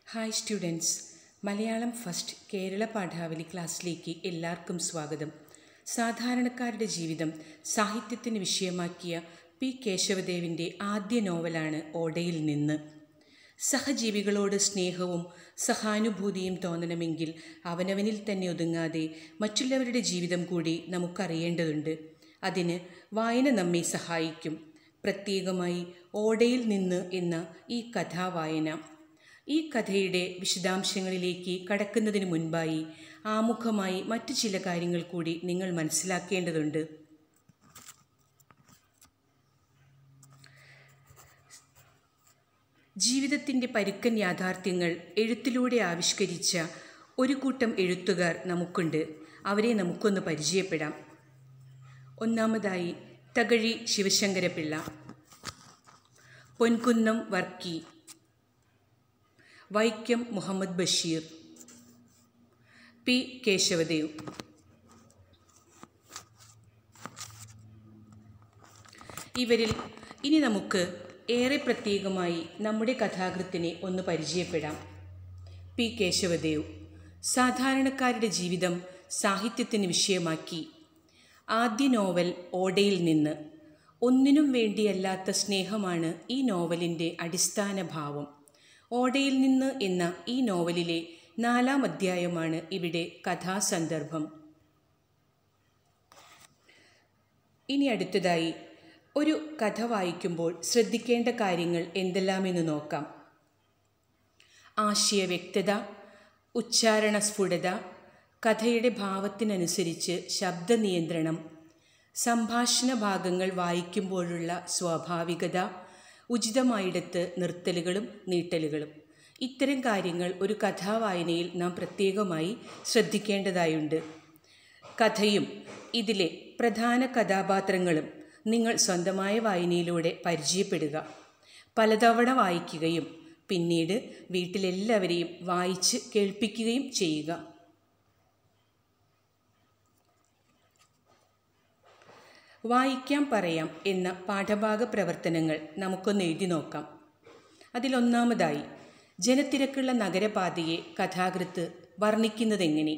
hi students Malayalam first Kerala Padavali ക്ലാസ്സിലേക്ക് എല്ലാവർക്കും സ്വാഗതം സാധാരണക്കാരുടെ ജീവിതം സാഹിത്യത്തിന് വിഷയമാക്കിയ പി കേശവദേവിൻ്റെ ആദ്യ നോവലാണ് ഓടയിൽ നിന്ന് സഹജീവികളോട് സ്നേഹവും സഹാനുഭൂതിയും തോന്നണമെങ്കിൽ അവനവനിൽ തന്നെ ഒതുങ്ങാതെ മറ്റുള്ളവരുടെ ജീവിതം കൂടി നമുക്കറിയേണ്ടതുണ്ട് അതിന് വായന നമ്മെ സഹായിക്കും പ്രത്യേകമായി ഓടയിൽ നിന്ന് എന്ന ഈ കഥാവായന ഈ കഥയുടെ വിശദാംശങ്ങളിലേക്ക് കടക്കുന്നതിന് മുൻപായി ആമുഖമായി മറ്റു ചില കാര്യങ്ങൾ കൂടി നിങ്ങൾ മനസ്സിലാക്കേണ്ടതുണ്ട് ജീവിതത്തിൻ്റെ പരുക്കൻ യാഥാർത്ഥ്യങ്ങൾ എഴുത്തിലൂടെ ആവിഷ്കരിച്ച ഒരു കൂട്ടം എഴുത്തുകാർ നമുക്കുണ്ട് അവരെ നമുക്കൊന്ന് പരിചയപ്പെടാം ഒന്നാമതായി തകഴി ശിവശങ്കരപിള്ള പൊൻകുന്നം വർക്കി വൈക്കം മുഹമ്മദ് ബഷീർ പി കേശവദേവ് ഇവരിൽ ഇനി നമുക്ക് ഏറെ പ്രത്യേകമായി നമ്മുടെ കഥാകൃത്തിനെ ഒന്ന് പരിചയപ്പെടാം പി കേശവദേവ് സാധാരണക്കാരുടെ ജീവിതം സാഹിത്യത്തിന് വിഷയമാക്കി ആദ്യ നോവൽ ഓടയിൽ നിന്ന് ഒന്നിനും വേണ്ടിയല്ലാത്ത സ്നേഹമാണ് ഈ നോവലിൻ്റെ അടിസ്ഥാന ഭാവം ഓടയിൽ നിന്ന് എന്ന ഈ നോവലിലെ നാലാം അധ്യായമാണ് ഇവിടെ കഥാസന്ദർഭം ഇനി അടുത്തതായി ഒരു കഥ വായിക്കുമ്പോൾ ശ്രദ്ധിക്കേണ്ട കാര്യങ്ങൾ എന്തെല്ലാമെന്ന് നോക്കാം ആശയ വ്യക്തത ഉച്ചാരണ സ്ഫുടത കഥയുടെ ഭാവത്തിനനുസരിച്ച് ശബ്ദ നിയന്ത്രണം സംഭാഷണ ഭാഗങ്ങൾ വായിക്കുമ്പോഴുള്ള സ്വാഭാവികത ഉചിതമായിടത്ത് നിർത്തലുകളും നീട്ടലുകളും ഇത്തരം കാര്യങ്ങൾ ഒരു കഥാവായനയിൽ നാം പ്രത്യേകമായി ശ്രദ്ധിക്കേണ്ടതായുണ്ട് കഥയും ഇതിലെ പ്രധാന കഥാപാത്രങ്ങളും നിങ്ങൾ സ്വന്തമായ വായനയിലൂടെ പരിചയപ്പെടുക പലതവണ വായിക്കുകയും പിന്നീട് വീട്ടിലെല്ലാവരെയും വായിച്ച് കേൾപ്പിക്കുകയും ചെയ്യുക വായിക്കാം പറയാം എന്ന പാഠഭാഗ പ്രവർത്തനങ്ങൾ നമുക്കൊന്ന് എഴുതി നോക്കാം അതിലൊന്നാമതായി ജനത്തിരക്കുള്ള നഗരപാതയെ കഥാകൃത്ത് വർണ്ണിക്കുന്നതെങ്ങനെ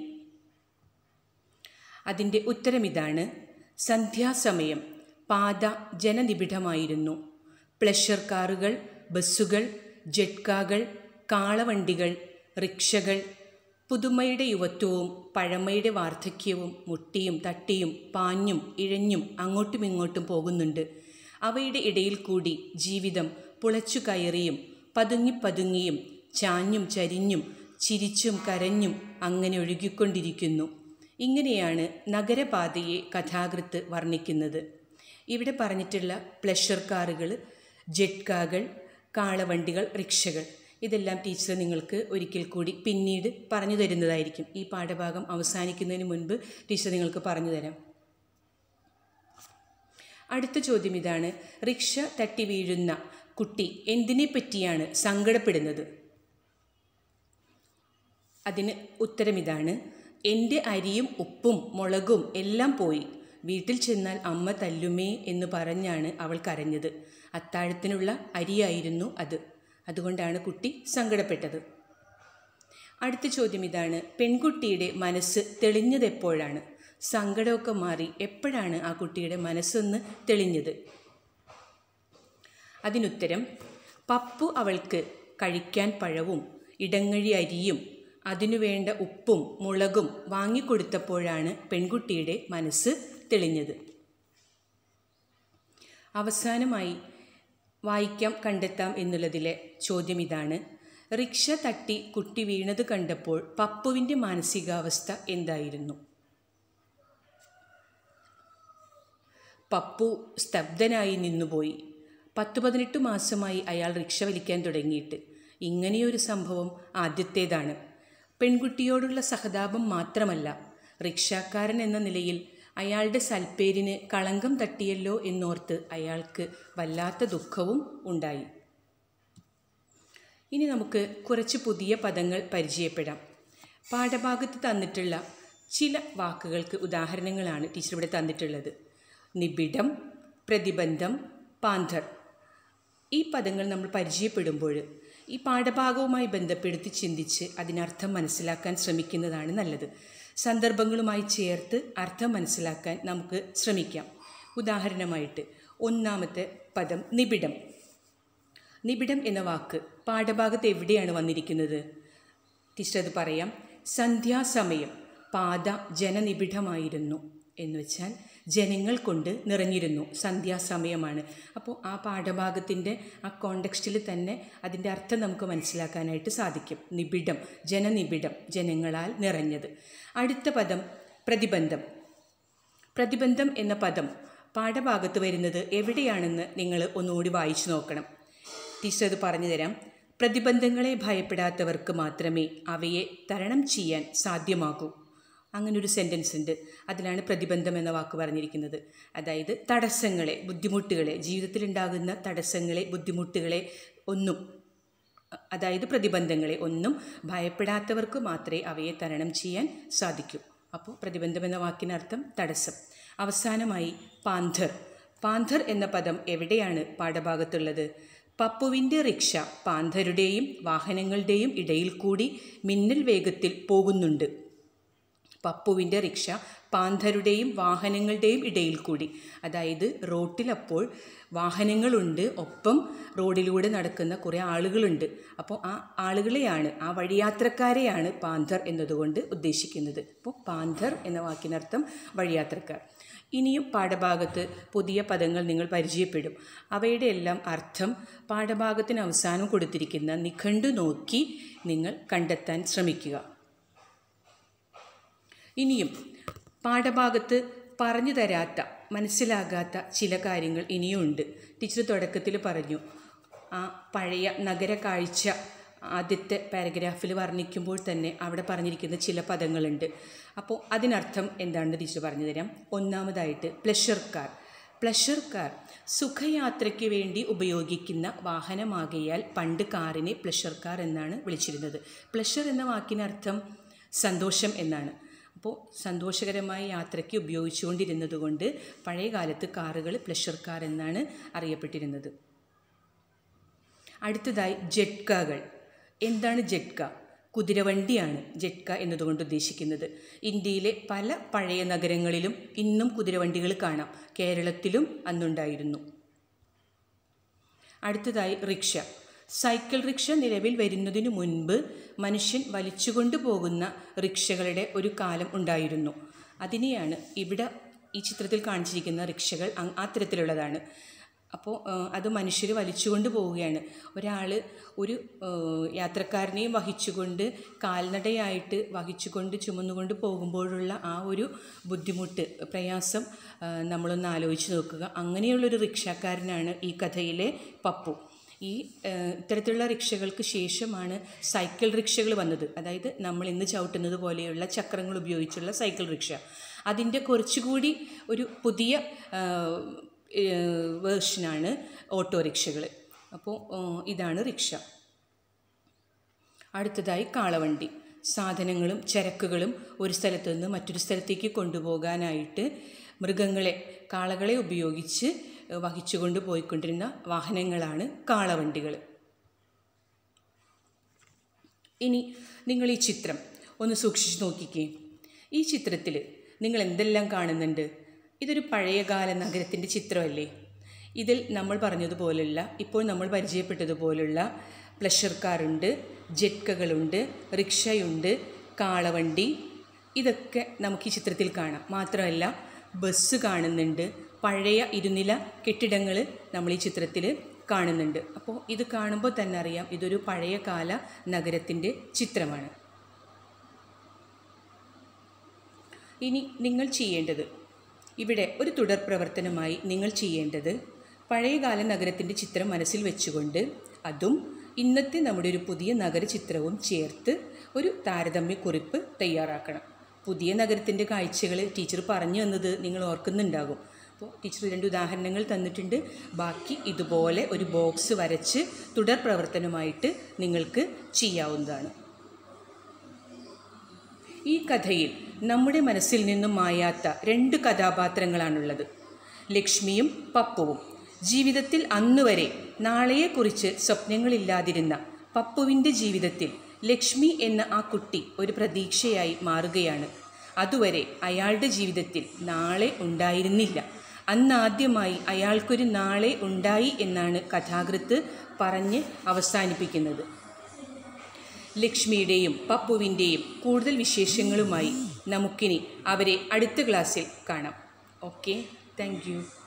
അതിൻ്റെ ഉത്തരമിതാണ് സന്ധ്യാസമയം പാത ജനനിബിഡമായിരുന്നു പ്ലഷർ കാറുകൾ ബസ്സുകൾ ജെട്കാകൾ കാളവണ്ടികൾ റിക്ഷകൾ പുതുമയുടെ യുവത്വവും പഴമയുടെ വാർദ്ധക്യവും മുട്ടിയും തട്ടിയും പാഞ്ഞും ഇഴഞ്ഞും അങ്ങോട്ടും ഇങ്ങോട്ടും പോകുന്നുണ്ട് അവയുടെ ഇടയിൽ കൂടി ജീവിതം പുളച്ചു കയറിയും പതുങ്ങിപ്പതുങ്ങിയും ചാഞ്ഞും ചരിഞ്ഞും ചിരിച്ചും കരഞ്ഞും അങ്ങനെ ഒഴുകിക്കൊണ്ടിരിക്കുന്നു ഇങ്ങനെയാണ് നഗരപാതയെ കഥാകൃത്ത് വർണ്ണിക്കുന്നത് ഇവിടെ പറഞ്ഞിട്ടുള്ള പ്ലഷർ കാറുകൾ ജെട്കാകൾ കാളവണ്ടികൾ റിക്ഷകൾ ഇതെല്ലാം ടീച്ചർ നിങ്ങൾക്ക് ഒരിക്കൽ കൂടി പിന്നീട് പറഞ്ഞു തരുന്നതായിരിക്കും ഈ പാഠഭാഗം അവസാനിക്കുന്നതിന് മുൻപ് ടീച്ചർ നിങ്ങൾക്ക് പറഞ്ഞു തരാം അടുത്ത ചോദ്യം ഇതാണ് റിക്ഷ തട്ടി വീഴുന്ന കുട്ടി എന്തിനെ പറ്റിയാണ് സങ്കടപ്പെടുന്നത് അതിന് ഉത്തരമിതാണ് എൻ്റെ അരിയും ഉപ്പും മുളകും എല്ലാം പോയി വീട്ടിൽ ചെന്നാൽ അമ്മ തല്ലുമേ എന്ന് പറഞ്ഞാണ് അവൾ കരഞ്ഞത് അത്താഴത്തിനുള്ള അരിയായിരുന്നു അത് അതുകൊണ്ടാണ് കുട്ടി സങ്കടപ്പെട്ടത് അടുത്ത ചോദ്യം ഇതാണ് പെൺകുട്ടിയുടെ മനസ്സ് തെളിഞ്ഞതെപ്പോഴാണ് സങ്കടമൊക്കെ മാറി എപ്പോഴാണ് ആ കുട്ടിയുടെ മനസ്സൊന്ന് തെളിഞ്ഞത് അതിനുത്തരം പപ്പു അവൾക്ക് കഴിക്കാൻ പഴവും ഇടങ്ങഴി അരിയും അതിനുവേണ്ട ഉപ്പും മുളകും വാങ്ങിക്കൊടുത്തപ്പോഴാണ് പെൺകുട്ടിയുടെ മനസ്സ് തെളിഞ്ഞത് അവസാനമായി വായിക്കാം കണ്ടെത്താം എന്നുള്ളതിലെ ചോദ്യം ഇതാണ് റിക്ഷ തട്ടി കുട്ടി വീണത് കണ്ടപ്പോൾ പപ്പുവിൻ്റെ മാനസികാവസ്ഥ എന്തായിരുന്നു പപ്പു സ്തബ്ധനായി നിന്നുപോയി പത്ത് പതിനെട്ട് മാസമായി അയാൾ റിക്ഷ വലിക്കാൻ തുടങ്ങിയിട്ട് ഇങ്ങനെയൊരു സംഭവം ആദ്യത്തേതാണ് പെൺകുട്ടിയോടുള്ള സഹതാപം മാത്രമല്ല റിക്ഷാക്കാരൻ എന്ന നിലയിൽ അയാളുടെ സൽപ്പേരിന് കളങ്കം തട്ടിയല്ലോ എന്നോർത്ത് അയാൾക്ക് വല്ലാത്ത ദുഃഖവും ഉണ്ടായി ഇനി നമുക്ക് കുറച്ച് പുതിയ പദങ്ങൾ പരിചയപ്പെടാം പാഠഭാഗത്ത് തന്നിട്ടുള്ള ചില വാക്കുകൾക്ക് ഉദാഹരണങ്ങളാണ് ടീച്ചർ ഇവിടെ തന്നിട്ടുള്ളത് നിബിഡം പ്രതിബന്ധം പാന്തർ ഈ പദങ്ങൾ നമ്മൾ പരിചയപ്പെടുമ്പോൾ ഈ പാഠഭാഗവുമായി ബന്ധപ്പെടുത്തി ചിന്തിച്ച് അതിനർത്ഥം മനസ്സിലാക്കാൻ ശ്രമിക്കുന്നതാണ് നല്ലത് സന്ദർഭങ്ങളുമായി ചേർത്ത് അർത്ഥം മനസ്സിലാക്കാൻ നമുക്ക് ശ്രമിക്കാം ഉദാഹരണമായിട്ട് ഒന്നാമത്തെ പദം നിബിഡം നിബിഡം എന്ന വാക്ക് പാഠഭാഗത്ത് എവിടെയാണ് വന്നിരിക്കുന്നത് ടീച്ചർ അത് പറയാം സന്ധ്യാസമയം പാത ജനനിബിഡമായിരുന്നു എന്ന് വെച്ചാൽ ജനങ്ങൾ കൊണ്ട് നിറഞ്ഞിരുന്നു സന്ധ്യാസമയമാണ് അപ്പോൾ ആ പാഠഭാഗത്തിൻ്റെ ആ കോണ്ടെക്സ്റ്റിൽ തന്നെ അതിൻ്റെ അർത്ഥം നമുക്ക് മനസ്സിലാക്കാനായിട്ട് സാധിക്കും നിബിഡം ജനനിബിഡം ജനങ്ങളാൽ നിറഞ്ഞത് അടുത്ത പദം പ്രതിബന്ധം പ്രതിബന്ധം എന്ന പദം പാഠഭാഗത്ത് വരുന്നത് എവിടെയാണെന്ന് നിങ്ങൾ ഒന്നുകൂടി വായിച്ചു നോക്കണം ടീച്ചർ അത് പറഞ്ഞു തരാം പ്രതിബന്ധങ്ങളെ ഭയപ്പെടാത്തവർക്ക് മാത്രമേ അവയെ തരണം ചെയ്യാൻ സാധ്യമാകൂ അങ്ങനൊരു സെൻറ്റൻസ് ഉണ്ട് അതിലാണ് പ്രതിബന്ധം എന്ന വാക്ക് പറഞ്ഞിരിക്കുന്നത് അതായത് തടസ്സങ്ങളെ ബുദ്ധിമുട്ടുകളെ ജീവിതത്തിലുണ്ടാകുന്ന തടസ്സങ്ങളെ ബുദ്ധിമുട്ടുകളെ ഒന്നും അതായത് പ്രതിബന്ധങ്ങളെ ഒന്നും ഭയപ്പെടാത്തവർക്ക് മാത്രമേ അവയെ തരണം ചെയ്യാൻ സാധിക്കൂ അപ്പോൾ പ്രതിബന്ധം എന്ന വാക്കിനർത്ഥം തടസ്സം അവസാനമായി പാന്ധർ പാന്ധർ എന്ന പദം എവിടെയാണ് പാഠഭാഗത്തുള്ളത് പപ്പുവിൻ്റെ റിക്ഷ പാന്ധരുടെയും വാഹനങ്ങളുടെയും ഇടയിൽ കൂടി മിന്നൽ വേഗത്തിൽ പോകുന്നുണ്ട് പപ്പുവിൻ്റെ റിക്ഷ പാന്ധരുടെയും വാഹനങ്ങളുടെയും ഇടയിൽ കൂടി അതായത് റോട്ടിലപ്പോൾ വാഹനങ്ങളുണ്ട് ഒപ്പം റോഡിലൂടെ നടക്കുന്ന കുറേ ആളുകളുണ്ട് അപ്പോൾ ആ ആളുകളെയാണ് ആ വഴിയാത്രക്കാരെയാണ് പാന്ധർ എന്നതുകൊണ്ട് ഉദ്ദേശിക്കുന്നത് അപ്പോൾ പാന്ധർ എന്ന വാക്കിനർത്ഥം വഴിയാത്രക്കാർ ഇനിയും പാഠഭാഗത്ത് പുതിയ പദങ്ങൾ നിങ്ങൾ പരിചയപ്പെടും അവയുടെ എല്ലാം അർത്ഥം പാഠഭാഗത്തിന് അവസാനം കൊടുത്തിരിക്കുന്ന നിഘണ്ടു നോക്കി നിങ്ങൾ കണ്ടെത്താൻ ശ്രമിക്കുക ഇനിയും പാഠഭാഗത്ത് പറഞ്ഞു തരാത്ത മനസ്സിലാകാത്ത ചില കാര്യങ്ങൾ ഇനിയും ഉണ്ട് ടീച്ചർ തുടക്കത്തിൽ പറഞ്ഞു ആ പഴയ നഗര കാഴ്ച ആദ്യത്തെ പാരഗ്രാഫിൽ വർണ്ണിക്കുമ്പോൾ തന്നെ അവിടെ പറഞ്ഞിരിക്കുന്ന ചില പദങ്ങളുണ്ട് അപ്പോൾ അതിനർത്ഥം എന്താണെന്ന് ടീച്ചർ പറഞ്ഞു തരാം ഒന്നാമതായിട്ട് പ്ലഷർ കാർ പ്ലഷർ കാർ സുഖയാത്രയ്ക്ക് വേണ്ടി ഉപയോഗിക്കുന്ന വാഹനമാകയാൽ പണ്ട് കാറിനെ പ്ലഷർ കാർ എന്നാണ് വിളിച്ചിരുന്നത് പ്ലഷർ എന്ന വാക്കിനർത്ഥം സന്തോഷം എന്നാണ് അപ്പോൾ സന്തോഷകരമായ യാത്രയ്ക്ക് ഉപയോഗിച്ചുകൊണ്ടിരുന്നത് കൊണ്ട് പഴയ കാലത്ത് കാറുകൾ പ്ലഷർ കാർ എന്നാണ് അറിയപ്പെട്ടിരുന്നത് അടുത്തതായി ജെറ്റ്കകൾ എന്താണ് ജെറ്റ്ക കുതിരവണ്ടിയാണ് ജെറ്റ്ക എന്നതുകൊണ്ട് ഉദ്ദേശിക്കുന്നത് ഇന്ത്യയിലെ പല പഴയ നഗരങ്ങളിലും ഇന്നും കുതിരവണ്ടികൾ കാണാം കേരളത്തിലും അന്നുണ്ടായിരുന്നു അടുത്തതായി റിക്ഷ സൈക്കിൾ റിക്ഷ നിലവിൽ വരുന്നതിനു മുൻപ് മനുഷ്യൻ വലിച്ചുകൊണ്ടു പോകുന്ന റിക്ഷകളുടെ ഒരു കാലം ഉണ്ടായിരുന്നു അതിനെയാണ് ഇവിടെ ഈ ചിത്രത്തിൽ കാണിച്ചിരിക്കുന്ന റിക്ഷകൾ അ- അത്തരത്തിലുള്ളതാണ് അപ്പോൾ അത് മനുഷ്യർ വലിച്ചുകൊണ്ട് പോവുകയാണ് ഒരാൾ ഒരു ആ, യാത്രക്കാരനെയും വഹിച്ചുകൊണ്ട് കാൽനടയായിട്ട് വഹിച്ചുകൊണ്ട് ചുമന്നുകൊണ്ട് പോകുമ്പോഴുള്ള ആ ഒരു ബുദ്ധിമുട്ട് പ്രയാസം ആ, നമ്മളൊന്ന് ആലോചിച്ച് നോക്കുക അങ്ങനെയുള്ളൊരു റിക്ഷക്കാരനാണ് ഈ കഥയിലെ പപ്പു ഈ ഏഹ്, ഇത്തരത്തിലുള്ള റിക്ഷകൾക്ക് ശേഷമാണ് സൈക്കിൾ റിക്ഷകൾ വന്നത് അതായത് നമ്മൾ ഇന്ന് ചവിട്ടുന്നത് പോലെയുള്ള ചക്രങ്ങൾ ഉപയോഗിച്ചുള്ള സൈക്കിൾ റിക്ഷ അതിൻ്റെ കുറച്ചുകൂടി ഒരു പുതിയ വേർഷനാണ് ഓട്ടോറിക്ഷകൾ അപ്പോൾ ഏഹ്, ഇതാണ് റിക്ഷ അടുത്തതായി കാളവണ്ടി സാധനങ്ങളും ചരക്കുകളും ഒരു സ്ഥലത്ത് നിന്ന് മറ്റൊരു സ്ഥലത്തേക്ക് കൊണ്ടുപോകാനായിട്ട് മൃഗങ്ങളെ കാളകളെ ഉപയോഗിച്ച് വഹിച്ചുകൊണ്ട് പോയിക്കൊണ്ടിരുന്ന വാഹനങ്ങളാണ് കാളവണ്ടികൾ ഇനി നിങ്ങൾ ഈ ചിത്രം ഒന്ന് സൂക്ഷിച്ച് നോക്കിക്കേ ഈ ചിത്രത്തിൽ നിങ്ങൾ എന്തെല്ലാം കാണുന്നുണ്ട് ഇതൊരു പഴയകാല നഗരത്തിൻ്റെ ചിത്രമല്ലേ ഇതിൽ നമ്മൾ പറഞ്ഞതുപോലുള്ള ഇപ്പോൾ നമ്മൾ പരിചയപ്പെട്ടതുപോലുള്ള പ്ലഷർ കാറുണ്ട് ജെറ്റ്കകളുണ്ട് റിക്ഷയുണ്ട് കാളവണ്ടി ഇതൊക്കെ നമുക്ക് ഈ ചിത്രത്തിൽ കാണാം മാത്രമല്ല ബസ് കാണുന്നുണ്ട് പഴയ ഇരുനില കെട്ടിടങ്ങൾ നമ്മൾ ഈ ചിത്രത്തിൽ കാണുന്നുണ്ട് അപ്പോൾ ഇത് കാണുമ്പോൾ തന്നെ അറിയാം ഇതൊരു പഴയകാല നഗരത്തിൻ്റെ ചിത്രമാണ് ഇനി നിങ്ങൾ ചെയ്യേണ്ടത് ഇവിടെ ഒരു തുടർ പ്രവർത്തനമായി നിങ്ങൾ ചെയ്യേണ്ടത് പഴയകാല നഗരത്തിൻ്റെ ചിത്രം മനസ്സിൽ വെച്ചുകൊണ്ട് അതും ഇന്നത്തെ നമ്മുടെ ഒരു പുതിയ നഗര ചിത്രവും ചേർത്ത് ഒരു താരതമ്യക്കുറിപ്പ് തയ്യാറാക്കണം പുതിയ നഗരത്തിൻ്റെ കാഴ്ചകൾ ടീച്ചർ പറഞ്ഞു തന്നത് നിങ്ങൾ ഓർക്കുന്നുണ്ടാകും അപ്പോൾ ടീച്ചർ രണ്ട് ഉദാഹരണങ്ങൾ തന്നിട്ടുണ്ട് ബാക്കി ഇതുപോലെ ഒരു ബോക്സ് വരച്ച് തുടർ പ്രവർത്തനമായിട്ട് നിങ്ങൾക്ക് ചെയ്യാവുന്നതാണ് ഈ കഥയിൽ നമ്മുടെ മനസ്സിൽ നിന്നും മായാത്ത രണ്ട് കഥാപാത്രങ്ങളാണുള്ളത് ലക്ഷ്മിയും പപ്പുവും ജീവിതത്തിൽ അന്നുവരെ നാളെയെക്കുറിച്ച് സ്വപ്നങ്ങളില്ലാതിരുന്ന പപ്പുവിൻ്റെ ജീവിതത്തിൽ ലക്ഷ്മി എന്ന ആ കുട്ടി ഒരു പ്രതീക്ഷയായി മാറുകയാണ് അതുവരെ അയാളുടെ ജീവിതത്തിൽ നാളെ ഉണ്ടായിരുന്നില്ല അന്നാദ്യമായി അയാൾക്കൊരു നാളെ ഉണ്ടായി എന്നാണ് കഥാകൃത്ത് പറഞ്ഞ് അവസാനിപ്പിക്കുന്നത് ലക്ഷ്മിയുടെയും പപ്പുവിൻ്റെയും കൂടുതൽ വിശേഷങ്ങളുമായി നമുക്കിനി അവരെ അടുത്ത ക്ലാസ്സിൽ കാണാം ഓക്കെ താങ്ക് യു